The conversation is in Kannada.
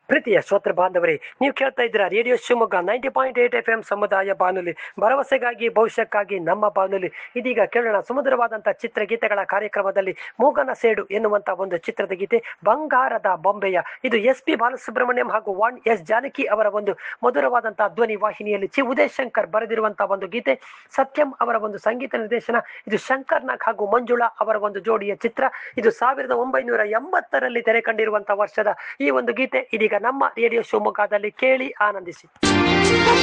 ಪ್ರೀತಿಯ ಶ್ರೋತೃ ಬಾಂಧವರೇ ನೀವು ಕೇಳ್ತಾ ಇದ್ದೀರಾ radio Shivamogga ninety point eight F M ಸಮುದಾಯ ಬಾನುಲಿ ಭರವಸೆಗಾಗಿ ಭವಿಷ್ಯಕ್ಕಾಗಿ ನಮ್ಮ ಬಾನುಲಿ ಇದೀಗ ಕೇಳೋಣ ಸುಮಧುರವಾದಂಥ ಚಿತ್ರಗೀತೆಗಳ ಕಾರ್ಯಕ್ರಮದಲ್ಲಿ ಮೂಗನ ಸೇಡು ಎನ್ನುವಂತ ಒಂದು ಚಿತ್ರದ ಗೀತೆ ಬಂಗಾರದ ಬೊಂಬೆಯ ಇದು ಎಸ್ ಪಿ ಬಾಲಸುಬ್ರಹ್ಮಣ್ಯಂ ಹಾಗೂ ವಾಣ್ ಎಸ್ ಜಾನಕಿ ಅವರ ಒಂದು ಮಧುರವಾದಂತಹ ಧ್ವನಿ ವಾಹಿನಿಯಲ್ಲಿ ಚಿ ಉದಯ್ ಶಂಕರ್ ಬರೆದಿರುವಂತಹ ಒಂದು ಗೀತೆ ಸತ್ಯಂ ಅವರ ಒಂದು ಸಂಗೀತ ನಿರ್ದೇಶನ ಇದು ಶಂಕರ್ ನಾಗ್ ಹಾಗೂ ಮಂಜುಳಾ ಅವರ ಒಂದು ಜೋಡಿಯ ಚಿತ್ರ ಇದು ಸಾವಿರದ ಒಂಬೈನೂರ ಎಂಬತ್ತರಲ್ಲಿ ತೆರೆ ಕಂಡಿರುವಂತಹ ವರ್ಷದ ಈ ಒಂದು ಗೀತೆ ಇದೀಗ ನಮ್ಮ ರೇಡಿಯೋ ಶಿವಮೊಗ್ಗದಲ್ಲಿ ಕೇಳಿ ಆನಂದಿಸಿ